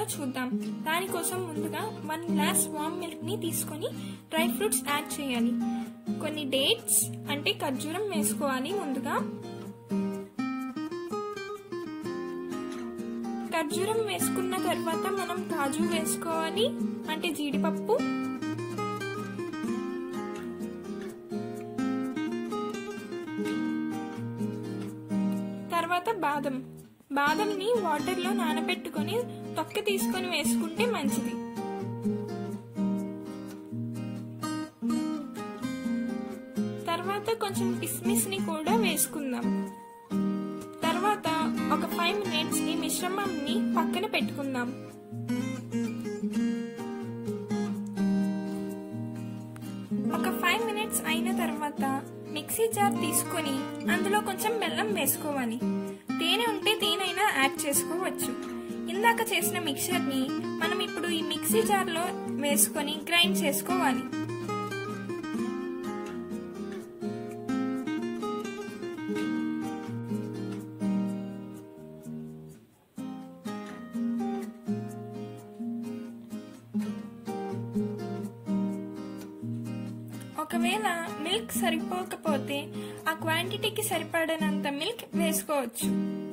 చేయాలో చూద్దాం దానికోసం ముందుగా వన్ గ్లాస్ వామ్ మిల్క్ ని తీసుకొని డ్రై ఫ్రూట్స్ యాడ్ చేయాలి కొన్ని డేట్స్ అంటే ఖర్జూరం వేసుకోవాలి ముందుగా ఖర్జూరం వేసుకున్న తర్వాత మనం కాజు వేసుకోవాలి అంటే జీడిపప్పు తర్వాత బాదం బాదంని వాటర్లో నానబెట్టుకొని తొక్క తీసుకొని వేసుకుంటే మంచిది తర్వాత కొంచెం కిస్మిస్ ని కూడా వేసుకుందాం తర్వాత ఒక ఫైవ్ మినిట్స్ ఈ మిశ్రమంని పక్కన పెట్టుకుందాం ఒక ఫైవ్ మినిట్స్ అయిన తర్వాత మిక్సీ జార్ తీసుకొని అందులో కొంచెం బెల్లం వేసుకోవాలి తేనె ఉంటే తేనైనా యాడ్ చేసుకోవచ్చు ఇందాక చేసిన మిక్చర్ ని మనం ఇప్పుడు ఈ మిక్సీ జార్ లో వేసుకొని గ్రైండ్ చేసుకోవాలి ఒకవేళ మిల్క్ సరిపోకపోతే ఆ క్వాంటిటీకి సరిపడనంత మిల్క్ వేసుకోవచ్చు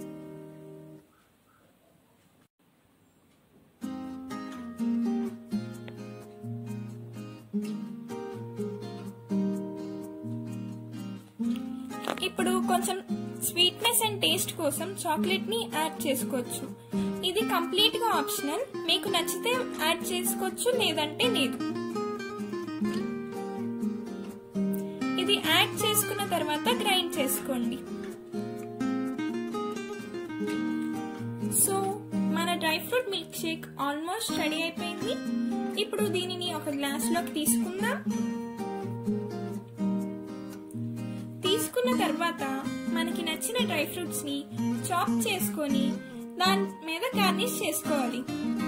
ఇప్పుడు కొంచెం స్వీట్నెస్ అండ్ టేస్ట్ కోసం చాక్లెట్ ని యాడ్ చేసుకోవచ్చు ఇది కంప్లీట్ గా ఆప్షనల్ మీకు నచ్చితే యాడ్ చేసుకోవచ్చు లేదంటే లేదు ఇది యాడ్ చేసుకున్న తర్వాత గ్రైండ్ చేసుకోండి సో మన dry fruit milk shake almost ready అయిపోయింది ఇప్పుడు దీనిని ఒక గ్లాస్ లోకి తీసుకుందాం తీసుకున్న తర్వాత మనకి నచ్చిన డ్రై ఫ్రూట్స్ ని చాప్ చేసుకొని దాని మీద గార్నిష్ చేసుకోవాలి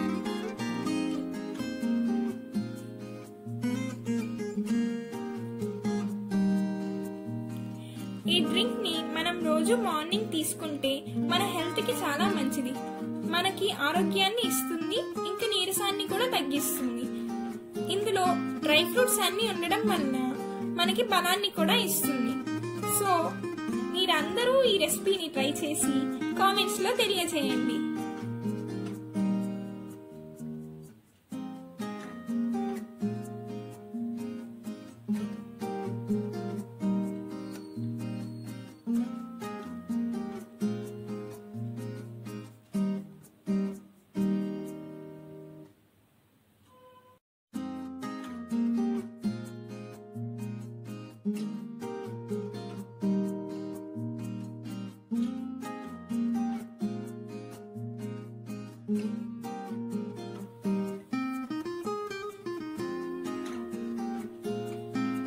ఈ డ్రింక్ ని మనం రోజు మార్నింగ్ తీసుకుంటే మన హెల్త్ కి చాలా మంచిది మనకి ఆరోగ్యాన్ని ఇస్తుంది ఇంకా నీరసాన్ని కూడా తగ్గిస్తుంది ఇందులో డ్రై ఫ్రూట్స్ అన్ని ఉండడం వలన మనకి బలాన్ని కూడా ఇస్తుంది సో మీరందరూ ఈ రెసిపీని ట్రై చేసి కామెంట్స్ లో తెలియజేయండి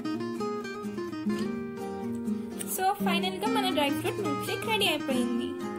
సో ఫైనల్ గా మన dry fruit milk shake ready అయిపోయింది